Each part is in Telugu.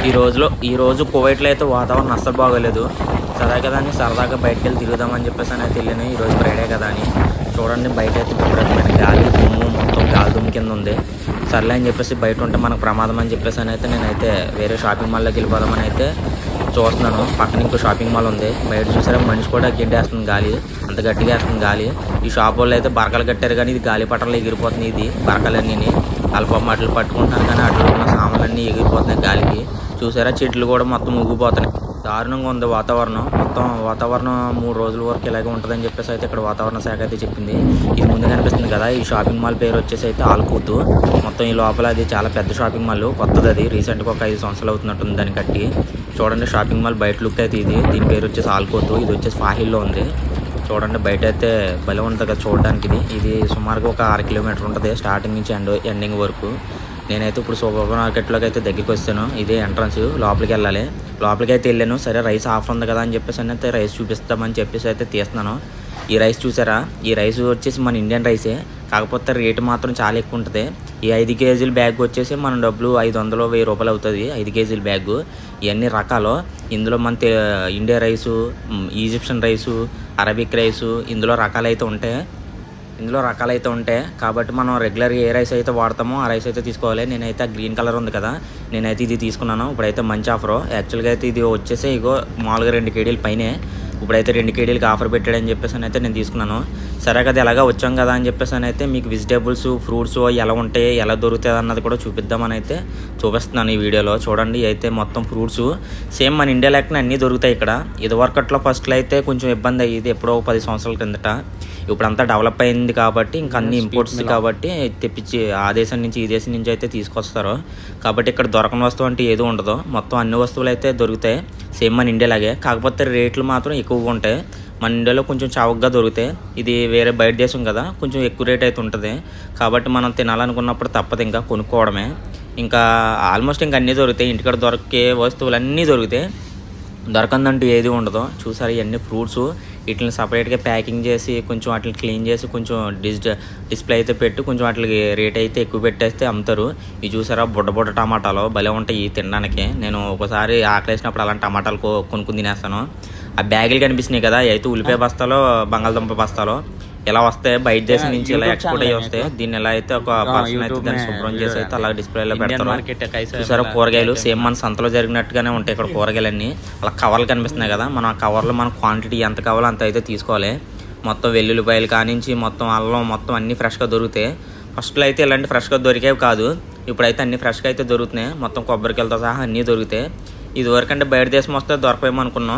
ఈ రోజులో ఈ రోజు కువైట్లో అయితే వాతావరణం అస్సలు బాగోలేదు సరదా కదా అని సరదాగా బయటకు వెళ్ళి తిరుగుదామని చెప్పేసి అని అయితే వెళ్ళాను ఈ రోజు ఫ్రైడే కదా అని చూడండి బయట అయితే విపరీతమైన గాలి దుమ్ము మొత్తం గాలి దుమ్ము కింద ఉంది సర్లే అని చెప్పేసి బయట ఉంటే మనకు ప్రమాదం అని చెప్పేసి అని అయితే నేనైతే వేరే షాపింగ్ మాల్లోకి వెళ్ళిపోదామని అయితే చూస్తున్నాను పక్కన ఇంకో షాపింగ్ మాల్ ఉంది బయట చూసారా మనిషి కూడా గెడ్డేస్తుంది గాలి అంత గట్టిగా వేస్తుంది గాలి ఈ షాప్ వాళ్ళు అయితే బరకలు కట్టారు కానీ ఇది గాలి పట్టలు ఎగిరిపోతుంది ఇది బరకలన్నీ అల్పం అట్లు పట్టుకుంటున్నాను కానీ అట్లు ఉన్న సామాన్లన్నీ ఎగిరిపోతున్నాయి గాలికి చూసారా చెట్లు కూడా మొత్తం ఊగిపోతున్నాయి దారుణంగా ఉంది వాతావరణం మొత్తం వాతావరణం మూడు రోజుల వరకు ఇలాగే ఉంటుందని చెప్పేసి అయితే ఇక్కడ వాతావరణ శాఖ అయితే చెప్పింది ఇది ముందు కనిపిస్తుంది కదా ఈ షాపింగ్ మాల్ పేరు వచ్చేసి అయితే ఆల్కూతు మొత్తం ఈ లోపల అది చాలా పెద్ద షాపింగ్ మాల్ కొత్తది అది రీసెంట్గా ఒక ఐదు సంవత్సరాలు అవుతున్నట్టుంది దాన్ని కట్టి చూడండి షాపింగ్ మాల్ బయట లుక్ అయితే ఇది దీని పేరు వచ్చేసి ఆల్కోతు ఇది వచ్చేసి ఫాహిల్లో ఉంది చూడండి బయట అయితే భలే ఉంటుంది కదా చూడడానికి ఇది ఇది సుమారుగా ఒక ఆరు కిలోమీటర్ ఉంటుంది స్టార్టింగ్ నుంచి ఎండ్ ఎండింగ్ వరకు నేనైతే ఇప్పుడు సూపర్ మార్కెట్లోకి అయితే దగ్గరికి వచ్చాను ఇదే ఎంట్రన్స్ లోపలికి వెళ్ళాలి లోపలికి అయితే వెళ్ళాను సరే రైస్ ఆఫర్ ఉంది కదా అని చెప్పేసి అని అయితే రైస్ చూపిస్తామని చెప్పేసి అయితే తీస్తున్నాను ఈ రైస్ చూసారా ఈ రైస్ వచ్చేసి మన ఇండియన్ రైసే కాకపోతే రేటు మాత్రం చాలా ఎక్కువ ఉంటుంది ఈ ఐదు కేజీల బ్యాగ్ వచ్చేసి మన డబ్బులు ఐదు వందలు వెయ్యి రూపాయలు అవుతుంది ఐదు కేజీల బ్యాగ్ ఇవన్నీ రకాలు ఇందులో మన తె- India rice um, Egyptian rice Arabic rice ఇందులో రకాలు అయితే ఉంటాయి ఇందులో రకాలు అయితే ఉంటాయి కాబట్టి మనం రెగ్యులర్ ఏ రైస్ అయితే వాడతామో ఆ రైస్ అయితే తీసుకోవాలి నేనైతే ఆ గ్రీన్ కలర్ ఉంది కదా నేనైతే ఇది తీసుకున్నాను ఇప్పుడైతే మంచి ఆఫర్ యాక్చువల్గా అయితే ఇది వచ్చేసి ఇగో మామూలుగా రెండు కేడీల పైనే ఇప్పుడైతే రెండు కేడీలకి ఆఫర్ పెట్టాడని చెప్పేసి అని అయితే నేను తీసుకున్నాను సరే కదా ఎలాగా వచ్చాం కదా అని చెప్పేసి అని అయితే మీకు వెజిటేబుల్స్ ఫ్రూట్స్ ఎలా ఉంటాయి ఎలా దొరుకుతాయి అన్నది కూడా చూపిద్దామని అయితే చూపిస్తున్నాను ఈ వీడియోలో చూడండి అయితే మొత్తం ఫ్రూట్స్ సేమ్ మన ఇండియా లెక్కన అన్నీ దొరుకుతాయి ఇక్కడ ఇదివరకట్లో ఫస్ట్లో అయితే కొంచెం ఇబ్బంది అయ్యేది ఎప్పుడో ఒక పది సంవత్సరాల కిందట ఇప్పుడు అంతా డెవలప్ అయింది కాబట్టి ఇంకా అన్ని ఇంపోర్ట్స్ కాబట్టి తెప్పించి ఆ దేశం నుంచి ఈ దేశం నుంచి అయితే తీసుకొస్తారు కాబట్టి ఇక్కడ దొరకని వస్తువు అంటే ఏదో ఉండదు మొత్తం అన్ని వస్తువులు అయితే దొరుకుతాయి సేమ్ మన ఇండియా లాగే కాకపోతే రేట్లు మాత్రం ఎక్కువగా ఉంటాయి మన ఇండియాలో కొంచెం చౌకగా దొరుకుతాయి ఇది వేరే బయట దేశం కదా కొంచెం ఎక్కువ రేట్ అయితే ఉంటుంది కాబట్టి మనం తినాలనుకున్నప్పుడు తప్పదు ఇంకా కొనుక్కోవడమే ఇంకా ఆల్మోస్ట్ ఇంకా అన్నీ దొరుకుతాయి ఇంటికాడ దొరికే వస్తువులు అన్నీ దొరుకుతాయి దొరకందంటూ ఏది ఉండదు చూసారు ఇవన్నీ ఫ్రూట్స్ వీటిని సపరేట్గా ప్యాకింగ్ చేసి కొంచెం వాటిని క్లీన్ చేసి కొంచెం డిజిట డిస్ప్లే అయితే పెట్టి కొంచెం వాటికి రేట్ అయితే ఎక్కువ పెట్టేస్తే అమ్ముతారు ఇవి చూసారా బుడ్డ బుడ్డ టమాటాలు భలే ఉంటాయి తినడానికి నేను ఒకసారి ఆకలేసినప్పుడు అలాంటి టమాటాలు కొ- కొనుక్కుని తినేస్తాను ఆ బ్యాగులు కనిపిస్తున్నాయి కదా ఇవి అయితే ఉల్లిపాయ బస్తాలో బంగాళదుంప బస్తాలో ఇలా వస్తాయి బయట దేశం నుంచి ఇలా ఎక్స్పోర్ట్ అయ్యి వస్తాయి దీన్ని ఎలా అయితే ఒక పర్సన్ అయితే దాన్ని శుభ్రం చేసి అయితే అలా డిస్ప్లేలో పెడతారు చూసారా కూరగాయలు సేమ్ మన సంతలో జరిగినట్టుగానే ఉంటాయి ఇక్కడ కూరగాయలన్నీ అలా కవర్లు కనిపిస్తున్నాయి కదా మనం ఆ కవర్లో మన క్వాంటిటీ ఎంత కావాలో అంత అయితే తీసుకోవాలి మొత్తం వెల్లుల్లిపాయలు కానించి మొత్తం అల్లం మొత్తం అన్ని ఫ్రెష్గా దొరుకుతాయి ఫస్ట్లో అయితే ఇలాంటి ఫ్రెష్గా దొరికేవి కాదు ఇప్పుడైతే అన్ని ఫ్రెష్గా అయితే దొరుకుతున్నాయి మొత్తం కొబ్బరికాయలతో సహా అన్నీ దొరుకుతాయి ఇదివరకు అంటే బయట దేశం వస్తే దొరకవేమో అనుకున్నాం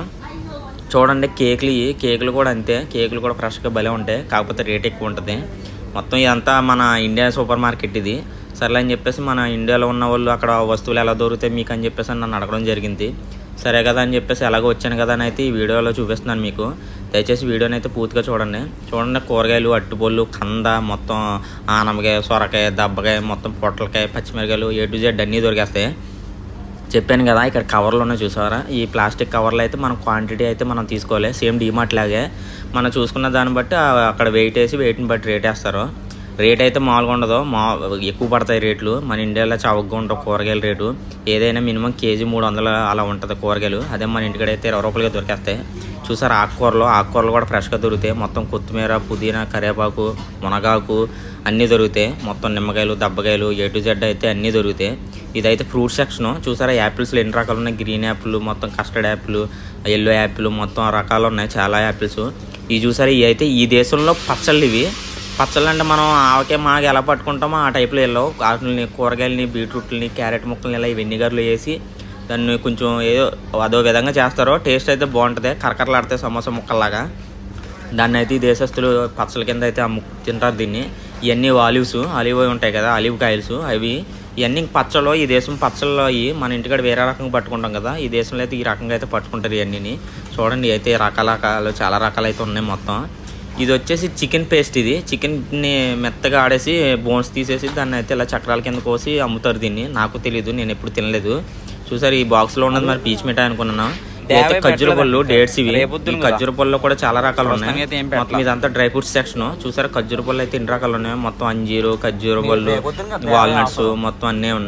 చూడండి కేకులు ఇవి కేకులు కూడా అంతే కేకులు కూడా ఫ్రెష్గా భలే ఉంటాయి కాకపోతే రేట్ ఎక్కువ ఉంటుంది మొత్తం ఇదంతా మన ఇండియా సూపర్ మార్కెట్ ఇది సర్లే అని చెప్పేసి మన ఇండియాలో ఉన్న వాళ్ళు అక్కడ వస్తువులు ఎలా దొరుకుతాయి మీకు అని చెప్పేసి నన్ను అడగడం జరిగింది సరే కదా అని చెప్పేసి ఎలాగో వచ్చాను కదా అని అయితే ఈ వీడియోలో చూపిస్తున్నాను మీకు దయచేసి వీడియోని అయితే పూర్తిగా చూడండి చూడండి కూరగాయలు అట్టుపళ్ళు కంద మొత్తం ఆనమకాయ సొరకాయ దబ్బకాయ మొత్తం పొట్లకాయ పచ్చిమిరకాయలు ఏ టు జెడ్ అన్నీ దొరికేస్తాయి చెప్పాను కదా ఇక్కడ కవర్లు ఉన్నాయి చూసారా ఈ ప్లాస్టిక్ కవర్లు అయితే మనం క్వాంటిటీ అయితే మనం తీసుకోవాలి సేమ్ డీమార్ట్ లాగే మనం చూసుకున్న దాన్ని బట్టి ఆ- అక్కడ వెయిట్ వేసి వెయిట్ని బట్టి రేట్ వేస్తారు రేట్ అయితే మామూలుగా ఉండదు మా ఎక్కువ పడతాయి రేట్లు మన ఇండియాలో చౌకగా ఉంటుంది కూరగాయల రేటు ఏదైనా మినిమం కేజీ మూడు వందలు అలా ఉంటుంది కూరగాయలు అదే మన ఇంటికాడ అయితే ఇరవై రూపాయలుగా దొరికేస్తాయి చూసారు ఆకుకూరలు ఆకుకూరలు కూడా ఫ్రెష్గా దొరుకుతాయి మొత్తం కొత్తిమీర పుదీనా కరివేపాకు మునగాకు అన్నీ దొరుకుతాయి మొత్తం నిమ్మకాయలు దబ్బకాయలు ఏ టు జెడ్ అయితే అన్నీ దొరుకుతాయి ఇదైతే ఫ్రూట్ సెక్షన్ చూసారా యాపిల్స్లో ఎన్ని రకాలు ఉన్నాయి గ్రీన్ యాపిల్ మొత్తం కస్టర్డ్ యాపిల్ ఎల్లో యాపిల్ మొత్తం రకాలు ఉన్నాయి చాలా యాపిల్స్ ఇవి చూసారా ఇవి అయితే ఈ దేశంలో పచ్చళ్ళు ఇవి పచ్చళ్ళు అంటే మనం ఆవకే మాకి ఎలా పట్టుకుంటామో ఆ టైప్లో వెళ్ళవు వాటిని కూరగాయలని బీట్రూట్లని క్యారెట్ ముక్కల్ని ఇలా వెనిగర్లు వేసి దాన్ని కొంచెం ఏదో అదో విధంగా చేస్తారో టేస్ట్ అయితే బాగుంటుంది కరకరలాడితే సమోసా ముక్కల్లాగా దాన్ని అయితే ఈ దేశస్తులు పచ్చల కింద అయితే అమ్ము తింటారు దీన్ని ఇవన్నీ ఆలివ్స్ ఆలివ్ ఉంటాయి కదా ఆలివ్ కాయల్స్ అవి ఇవన్నీ పచ్చళ్ళు ఈ దేశం పచ్చళ్ళు అవి మన ఇంటికాడ వేరే రకంగా పట్టుకుంటాం కదా ఈ దేశంలో అయితే ఈ రకంగా అయితే పట్టుకుంటారు ఇవన్నీ చూడండి అయితే రకాల రకాలు చాలా రకాలు అయితే ఉన్నాయి మొత్తం ఇది వచ్చేసి చికెన్ పేస్ట్ ఇది చికెన్ని మెత్తగా ఆడేసి బోన్స్ తీసేసి దాన్ని అయితే ఇలా చక్రాల కింద కోసి అమ్ముతారు దీన్ని నాకు తెలియదు నేను ఎప్పుడు తినలేదు చూసారు ఈ బాక్స్ లో ఉన్నది మరి పీచ్ మిఠాయి అనుకున్నాను ఇదైతే ఖర్జూర పళ్ళు డేట్స్ ఇవి ఈ ఖర్జూర పళ్ళు కూడా చాలా రకాలు ఉన్నాయి మొత్తం ఇదంతా డ్రై ఫ్రూట్స్ సెక్షన్ చూసారా ఖర్జూర పళ్ళు అయితే ఎన్ని రకాలు ఉన్నాయి మొత్తం అంజీరు ఖర్జూర పళ్ళు వాల్నట్స్ మొత్తం అన్నీ ఉన్నాయి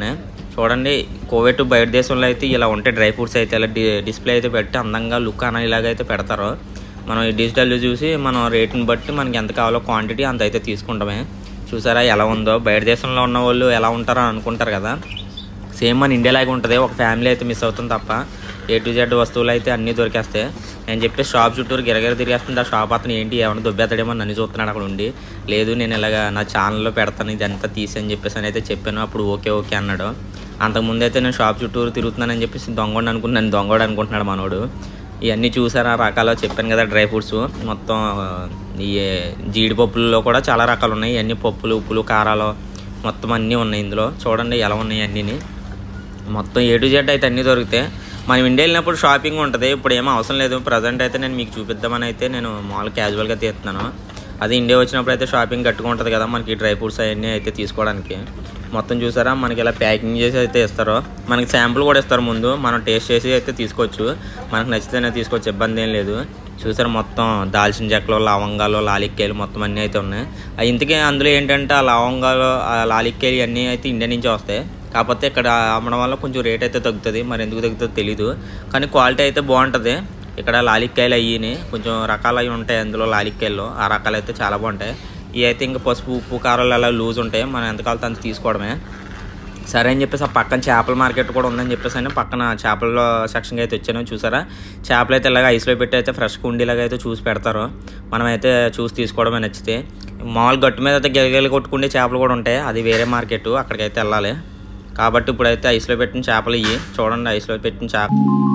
చూడండి కోవిడ్ బయట దేశంలో అయితే ఇలా ఉంటాయి డ్రై ఫ్రూట్స్ అయితే ఇలా డి డిస్ప్లే అయితే పెట్టి అందంగా లుక్ అన్న ఇలాగైతే పెడతారు మనం ఈ డిజిటల్ చూసి మనం రేటుని బట్టి మనకి ఎంత కావాలో క్వాంటిటీ అంత అయితే తీసుకుంటామే చూసారా ఎలా ఉందో బయట దేశంలో ఉన్న వాళ్ళు ఎలా ఉంటారో అని అనుకుంటారు కదా సేమ్ మన ఇండియాలాగే ఉంటుంది ఒక ఫ్యామిలీ అయితే మిస్ అవుతుంది తప్ప ఏ టు జెడ్ వస్తువులు అయితే అన్నీ దొరికేస్తాయి నేను చెప్పే షాప్ చుట్టూరు గిరగిర తిరిగేస్తుంది ఆ షాప్ అతను ఏంటి ఏమైనా దుబ్బేస్తాడేమో నన్ను చూస్తున్నాడు అక్కడ ఉండి లేదు నేను ఇలాగా నా ఛానల్లో పెడతాను ఇదంతా తీసి అని చెప్పేసి అని అయితే చెప్పాను అప్పుడు ఓకే ఓకే అన్నాడు అంతకుముందు అయితే నేను షాప్ చుట్టూరు తిరుగుతున్నానని చెప్పేసి దొంగోడు అనుకున్నాను దొంగోడు అనుకుంటున్నాడు మనోడు ఇవన్నీ చూసారా రకాలు చెప్పాను కదా డ్రై ఫ్రూట్స్ మొత్తం ఈ జీడిపప్పులలో కూడా చాలా రకాలు ఉన్నాయి ఇవన్నీ పప్పులు ఉప్పులు కారాలు మొత్తం అన్నీ ఉన్నాయి ఇందులో చూడండి ఎలా ఉన్నాయి అన్నీని మొత్తం ఏ టు జెడ్ అయితే అన్నీ దొరికితే మనం ఇండియా వెళ్ళినప్పుడు షాపింగ్ ఉంటుంది ఇప్పుడు ఏమో అవసరం లేదు ప్రజెంట్ అయితే నేను మీకు చూపిద్దామని అయితే నేను మామూలు క్యాజువల్గా తీస్తున్నాను అది ఇండియా వచ్చినప్పుడు అయితే షాపింగ్ గట్టుగా ఉంటుంది కదా మనకి డ్రై ఫ్రూట్స్ అవన్నీ అయితే తీసుకోవడానికి మొత్తం చూసారా మనకి ఇలా ప్యాకింగ్ చేసి అయితే ఇస్తారు మనకి శాంపుల్ కూడా ఇస్తారు ముందు మనం టేస్ట్ చేసి అయితే తీసుకోవచ్చు మనకు నచ్చితేనే తీసుకోవచ్చు ఇబ్బంది ఏం లేదు చూసారు మొత్తం దాల్చిన చెక్కలు లవంగాలు లాలిక్కాయలు మొత్తం అన్నీ అయితే ఉన్నాయి ఆ ఇంతకీ అందులో ఏంటంటే ఆ లవంగాలు ఆ లాలిక్కాయలు అన్నీ అయితే ఇండియా నుంచి వస్తాయి కాకపోతే ఇక్కడ అమ్మడం వల్ల కొంచెం రేట్ అయితే తగ్గుతుంది మరి ఎందుకు తగ్గుతుందో తెలీదు కానీ క్వాలిటీ అయితే బాగుంటుంది ఇక్కడ లాలిక్కాయలు అయ్యి కొంచెం రకాలు అవి ఉంటాయి అందులో లాలిక్కాయల్లో ఆ రకాలు అయితే చాలా బాగుంటాయి ఇవి అయితే ఇంకా పసుపు ఉప్పు కారాలు అలా లూజ్ ఉంటాయి మనం ఎంత కావాలో అంత తీసుకోవడమే సరే అని చెప్పేసి ఆ పక్కన చేపల మార్కెట్ కూడా ఉందని చెప్పేసి అని పక్కన చేపల సెక్షన్కి అయితే వచ్చాను చూసారా చేపలు అయితే ఇలాగ ఐస్లో పెట్టి అయితే ఫ్రెష్గా ఉండేలాగా అయితే చూసి పెడతారు మనం అయితే చూసి తీసుకోవడమే నచ్చితే మామూలు గట్టు మీద అయితే గెలగెలు కొట్టుకుండే చేపలు కూడా ఉంటాయి అది వేరే మార్కెట్ అక్కడికైతే వెళ్ళాలి కాబట్టి ఇప్పుడైతే ఐస్లో పెట్టిన చేపలు ఇవి చూడండి ఐస్లో పెట్టిన చేప